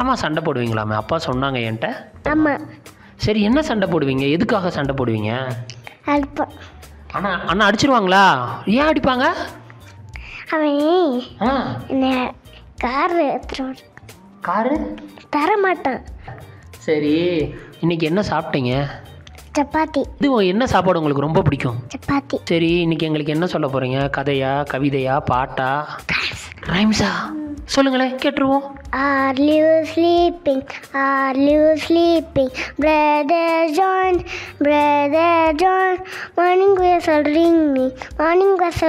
பயங்கரமாக சண்டை போடுவீங்களாமே அப்பா சொன்னாங்க என்கிட்ட ஆமாம் சரி என்ன சண்டை போடுவீங்க எதுக்காக சண்டை போடுவீங்க அல்பம் அண்ணா அண்ணா அடிச்சிருவாங்களா ஏன் அடிப்பாங்க அவன் ஆ என்ன கார் எடுத்துட்டு காரு தர மாட்டான் சரி இன்னைக்கு என்ன சாப்பிட்டீங்க சப்பாத்தி இது என்ன சாப்பாடு உங்களுக்கு ரொம்ப பிடிக்கும் சப்பாத்தி சரி இன்னைக்கு எங்களுக்கு என்ன சொல்ல போகிறீங்க கதையா கவிதையா பாட்டா ரைம்ஸா சொல்லுங்களேன் கேட்டுருவோம் Are you sleeping? Are you sleeping? Brother John, Brother John, morning whistle ringing, morning whistle